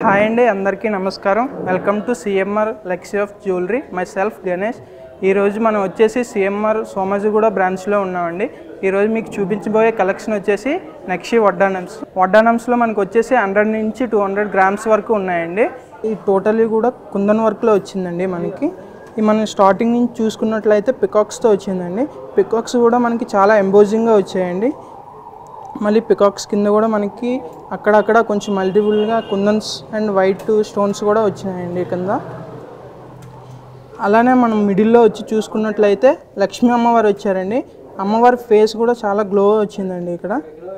hi అండి అందరికీ నమస్కారం welcome to CMR legacy of jewellery myself Ganesh ఈరోజు మనం వచ్చేసి సిఎంఆర్ సోమాజిగూడ బ్రాంచ్లో ఉన్నామండి ఈరోజు మీకు చూపించబోయే కలెక్షన్ వచ్చేసి నెక్షి వడ్డానమ్స్ వడ్డానమ్స్లో మనకు వచ్చేసి హండ్రెడ్ నుంచి టూ హండ్రెడ్ గ్రామ్స్ వరకు ఉన్నాయండి ఈ టోటలీ కూడా కుందన్ వర్క్లో వచ్చిందండి మనకి ఈ మనం స్టార్టింగ్ నుంచి చూసుకున్నట్లయితే పికాక్స్తో వచ్చిందండి పికాక్స్ కూడా మనకి చాలా ఎంబోజింగ్గా వచ్చాయండి మళ్ళీ పికాక్స్ కింద కూడా మనకి అక్కడక్కడ కొంచెం మల్టిపుల్గా కుందన్స్ అండ్ వైట్ స్టోన్స్ కూడా వచ్చినాయండి కింద అలానే మనం మిడిల్లో వచ్చి చూసుకున్నట్లయితే లక్ష్మీ అమ్మవారు వచ్చారండి అమ్మవారి ఫేస్ కూడా చాలా గ్లో వచ్చిందండి ఇక్కడ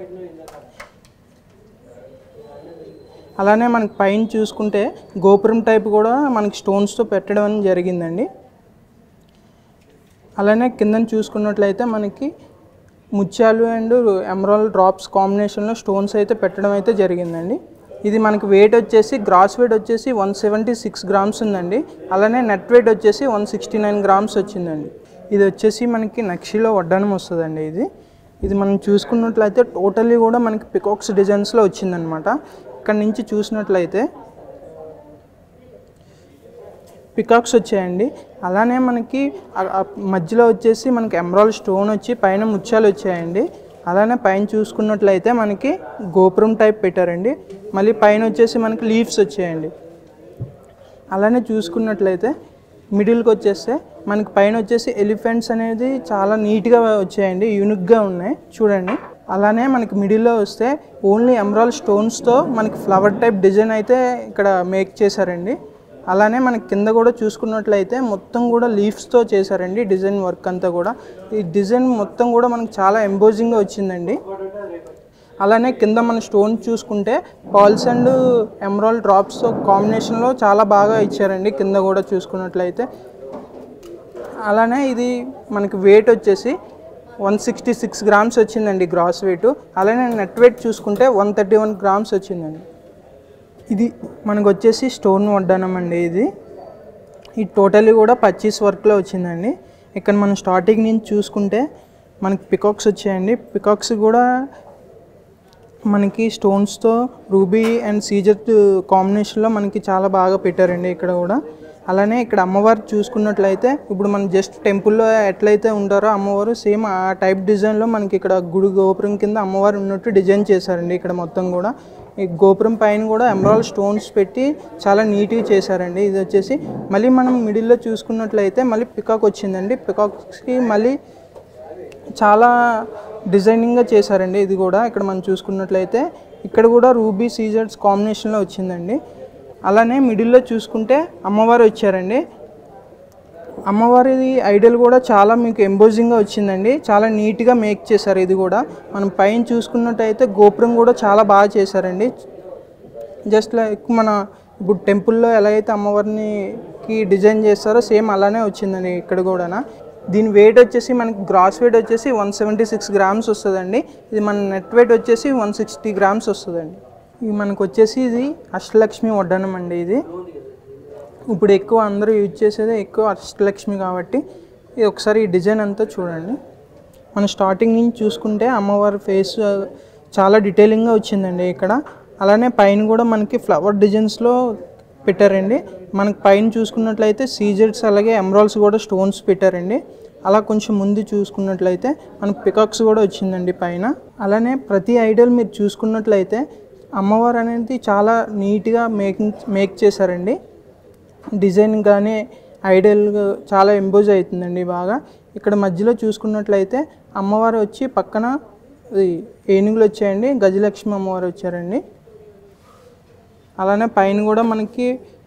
అలానే మనకి పైన చూసుకుంటే గోపురం టైప్ కూడా మనకి స్టోన్స్తో పెట్టడం అనేది జరిగిందండి అలానే కిందన చూసుకున్నట్లయితే మనకి ముత్యాలు అండ్ ఎమరాల్ డ్రాప్స్ కాంబినేషన్లో స్టోన్స్ అయితే పెట్టడం అయితే జరిగిందండి ఇది మనకి వెయిట్ వచ్చేసి గ్రాస్ వెయిట్ వచ్చేసి వన్ సెవెంటీ సిక్స్ గ్రామ్స్ ఉందండి అలానే నెట్ వెయిట్ వచ్చేసి వన్ సిక్స్టీ నైన్ గ్రామ్స్ వచ్చిందండి ఇది వచ్చేసి మనకి నక్షిలో వడ్డానం వస్తుందండి ఇది ఇది మనం చూసుకున్నట్లయితే టోటలీ కూడా మనకి పికాక్స్ డిజైన్స్లో వచ్చిందనమాట ఇక్కడ నుంచి చూసినట్లయితే పికాక్స్ వచ్చాయండి అలానే మనకి ఆ- ఆ మధ్యలో వచ్చేసి మనకి ఎమరాల్డ్ స్టోన్ వచ్చి పైన ముత్యాలు వచ్చాయండి అలానే పైన చూసుకున్నట్లయితే మనకి గోపురం టైప్ పెట్టారండి మళ్ళీ పైన వచ్చేసి మనకి లీవ్స్ వచ్చాయండి అలానే చూసుకున్నట్లయితే మిడిల్కి వచ్చేస్తే మనకి పైన వచ్చేసి ఎలిఫెంట్స్ అనేది చాలా నీట్గా వచ్చాయండి యూనిక్గా ఉన్నాయి చూడండి అలానే మనకి మిడిల్లో వస్తే ఓన్లీ ఎమరాల్ స్టోన్స్తో మనకి ఫ్లవర్ టైప్ డిజైన్ అయితే ఇక్కడ మేక్ చేశారండి అలానే మనకి కింద కూడా చూసుకున్నట్లయితే మొత్తం కూడా లీవ్స్తో చేశారండి డిజైన్ వర్క్ అంతా కూడా ఈ డిజైన్ మొత్తం కూడా మనకి చాలా ఎంబోజింగ్గా వచ్చిందండి అలానే కింద మన స్టోన్ చూసుకుంటే పాల్స్ అండ్ ఎమరాల్ డ్రాప్స్ కాంబినేషన్లో చాలా బాగా ఇచ్చారండి కింద కూడా చూసుకున్నట్లయితే అలానే ఇది మనకి వెయిట్ వచ్చేసి వన్ సిక్స్టీ సిక్స్ గ్రామ్స్ వచ్చిందండి గ్రాస్ వెయిట్ అలానే నెట్ వెయిట్ చూసుకుంటే వన్ థర్టీ వన్ గ్రామ్స్ వచ్చిందండి ఇది మనకు వచ్చేసి స్టోన్ వడ్డానం అండి ఇది ఈ టోటలీ కూడా పచ్చీస్ వర్క్లో వచ్చిందండి ఇక్కడ మనం స్టార్టింగ్ నుంచి చూసుకుంటే మనకి పికాక్స్ వచ్చాయండి పికాక్స్ కూడా మనకి స్టోన్స్తో రూబీ అండ్ సీజర్ కాంబినేషన్లో మనకి చాలా బాగా పెట్టారండి ఇక్కడ కూడా అలానే ఇక్కడ అమ్మవారు చూసుకున్నట్లయితే ఇప్పుడు మనం జస్ట్ టెంపుల్లో ఎట్లయితే ఉంటారో అమ్మవారు సేమ్ ఆ టైప్ డిజైన్లో మనకి ఇక్కడ గుడి గోపురం కింద అమ్మవారు ఉన్నట్టు డిజైన్ చేశారండి ఇక్కడ మొత్తం కూడా ఈ గోపురం పైన కూడా ఎమరాల్డ్ స్టోన్స్ పెట్టి చాలా నీట్గా చేశారండి ఇది వచ్చేసి మళ్ళీ మనం మిడిల్లో చూసుకున్నట్లయితే మళ్ళీ పికాక్ వచ్చిందండి పికాక్స్కి మళ్ళీ చాలా డిజైనింగ్గా చేశారండి ఇది కూడా ఇక్కడ మనం చూసుకున్నట్లయితే ఇక్కడ కూడా రూబీ సీజర్స్ కాంబినేషన్లో వచ్చిందండి అలానే మిడిల్లో చూసుకుంటే అమ్మవారు వచ్చారండి అమ్మవారి ఐడల్ కూడా చాలా మీకు ఎంబోజింగ్గా వచ్చిందండి చాలా నీట్గా మేక్ చేశారు ఇది కూడా మనం పైన చూసుకున్నట్టయితే గోపురం కూడా చాలా బాగా చేశారండి జస్ట్ లైక్ మన ఇప్పుడు టెంపుల్లో ఎలా అయితే అమ్మవారిని కి డిజైన్ చేస్తారో సేమ్ అలానే వచ్చిందండి ఇక్కడ కూడా దీని వెయిట్ వచ్చేసి మనకి గ్రాస్ వెయిట్ వచ్చేసి వన్ సెవెంటీ సిక్స్ గ్రామ్స్ వస్తుందండి ఇది మన నెట్ వెయిట్ వచ్చేసి వన్ సిక్స్టీ గ్రామ్స్ వస్తుందండి ఇది మనకు వచ్చేసి ఇది అష్టలక్ష్మి వడ్డానం అండి ఇది ఇప్పుడు ఎక్కువ అందరూ యూజ్ చేసేది ఎక్కువ అష్టలక్ష్మి కాబట్టి ఇది ఒకసారి ఈ డిజైన్ అంతా చూడండి మనం స్టార్టింగ్ నుంచి చూసుకుంటే అమ్మవారి ఫేస్ చాలా డీటెయిలింగ్గా వచ్చిందండి ఇక్కడ అలానే పైన కూడా మనకి ఫ్లవర్ డిజైన్స్లో పెట్టారండి మనకి పైన చూసుకున్నట్లయితే సీజెడ్స్ అలాగే ఎమరాల్స్ కూడా స్టోన్స్ పెట్టారండి అలా కొంచెం ముందు చూసుకున్నట్లయితే మనకి పికాక్స్ కూడా వచ్చిందండి పైన అలానే ప్రతి ఐడల్ మీరు చూసుకున్నట్లయితే అమ్మవారు అనేది చాలా నీట్గా మేకింగ్ మేక్ చేశారండి డిజైన్ కానీ ఐడియల్ చాలా ఎంబోజ్ అవుతుందండి బాగా ఇక్కడ మధ్యలో చూసుకున్నట్లయితే అమ్మవారు వచ్చి పక్కన ఇది ఏనుగులు వచ్చాయండి గజలక్ష్మి అమ్మవారు వచ్చారండి అలానే పైన కూడా మనకి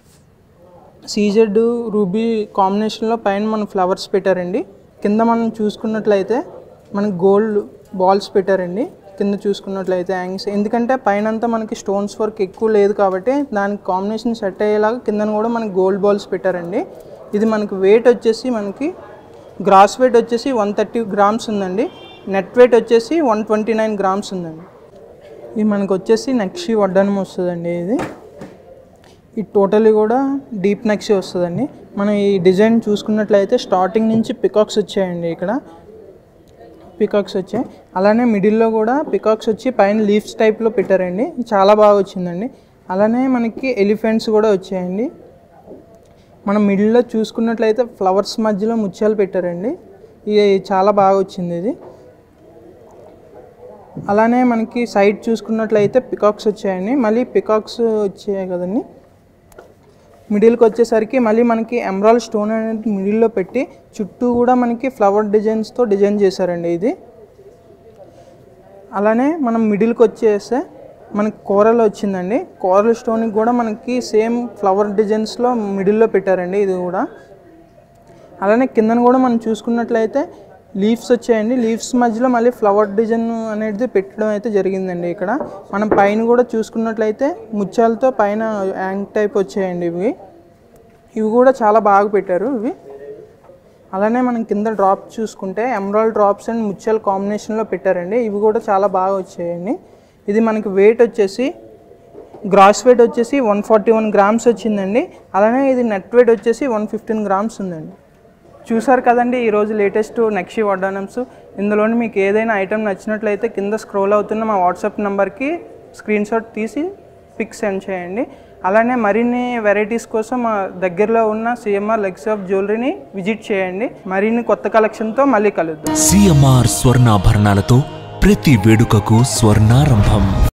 సీజెడ్ రూబీ కాంబినేషన్లో పైన మన ఫ్లవర్స్ పెట్టారండి కింద మనం చూసుకున్నట్లయితే మనకి గోల్డ్ బాల్స్ పెట్టారండి కింద చూసుకున్నట్లయితే యాంగ్స్ ఎందుకంటే పైన అంతా మనకి స్టోన్స్ వర్క్ ఎక్కువ లేదు కాబట్టి దానికి కాంబినేషన్ సెట్ అయ్యేలాగా కిందన కూడా మనకి గోల్డ్ బాల్స్ పెట్టారండి ఇది మనకి వెయిట్ వచ్చేసి మనకి గ్రాస్ వెయిట్ వచ్చేసి వన్ థర్టీ గ్రామ్స్ ఉందండి నెట్ వెయిట్ వచ్చేసి వన్ ట్వంటీ నైన్ గ్రామ్స్ ఉందండి ఇది మనకు వచ్చేసి నక్షి వడ్డానం వస్తుందండి ఇది ఈ టోటలీ కూడా డీప్ నక్షి వస్తుందండి మనం ఈ డిజైన్ చూసుకున్నట్లయితే స్టార్టింగ్ నుంచి పికాక్స్ వచ్చాయండి ఇక్కడ పికాక్స్ వచ్చాయి అలానే మిడిల్లో కూడా పికాక్స్ వచ్చి పైన లీవ్స్ టైప్లో పెట్టారండి చాలా బాగా వచ్చిందండి అలానే మనకి ఎలిఫెంట్స్ కూడా వచ్చాయండి మనం మిడిల్లో చూసుకున్నట్లయితే ఫ్లవర్స్ మధ్యలో ముత్యాలు పెట్టారండి ఇది చాలా బాగా వచ్చింది ఇది అలానే మనకి సైడ్ చూసుకున్నట్లయితే పికాక్స్ వచ్చాయండి మళ్ళీ పికాక్స్ వచ్చాయి కదండి మిడిల్కి వచ్చేసరికి మళ్ళీ మనకి ఎమరాల్డ్ స్టోన్ అనేది మిడిల్లో పెట్టి చుట్టూ కూడా మనకి ఫ్లవర్ డిజైన్స్తో డిజైన్ చేశారండి ఇది అలానే మనం మిడిల్కి వచ్చేస్తే మనకి కోరల్ వచ్చిందండి కోరల్ స్టోన్కి కూడా మనకి సేమ్ ఫ్లవర్ డిజైన్స్లో మిడిల్లో పెట్టారండి ఇది కూడా అలానే కిందన కూడా మనం చూసుకున్నట్లయితే లీవ్స్ వచ్చాయండి లీవ్స్ మధ్యలో మళ్ళీ ఫ్లవర్ డిజైన్ అనేది పెట్టడం అయితే జరిగిందండి ఇక్కడ మనం పైన కూడా చూసుకున్నట్లయితే ముత్యాలతో పైన యాంగ్ టైప్ వచ్చాయండి ఇవి ఇవి కూడా చాలా బాగా పెట్టారు ఇవి అలానే మనం కింద డ్రాప్ చూసుకుంటే ఎమరాల్డ్ డ్రాప్స్ అండ్ ముత్యాల కాంబినేషన్లో పెట్టారండి ఇవి కూడా చాలా బాగా వచ్చాయండి ఇది మనకి వెయిట్ వచ్చేసి గ్రాస్ వెయిట్ వచ్చేసి వన్ ఫార్టీ వన్ గ్రామ్స్ వచ్చిందండి అలానే ఇది నెట్ వెయిట్ వచ్చేసి వన్ ఫిఫ్టీన్ గ్రామ్స్ ఉందండి చూసారు కదండి ఈరోజు లేటెస్ట్ నెక్షి వడ్డానమ్స్ ఇందులోని మీకు ఏదైనా ఐటెం నచ్చినట్లయితే కింద స్క్రోల్ అవుతున్న మా వాట్సాప్ నెంబర్కి స్క్రీన్ షాట్ తీసి పిక్ సెండ్ చేయండి అలానే మరిన్ని వెరైటీస్ కోసం మా దగ్గరలో ఉన్న సిఎంఆర్ లెగ్స్ ఆఫ్ జ్యువెలరీని విజిట్ చేయండి మరిన్ని కొత్త కలెక్షన్తో మళ్ళీ కలుద్దాం సిఎంఆర్ స్వర్ణాభరణాలతో ప్రతి వేడుకకు స్వర్ణారంభం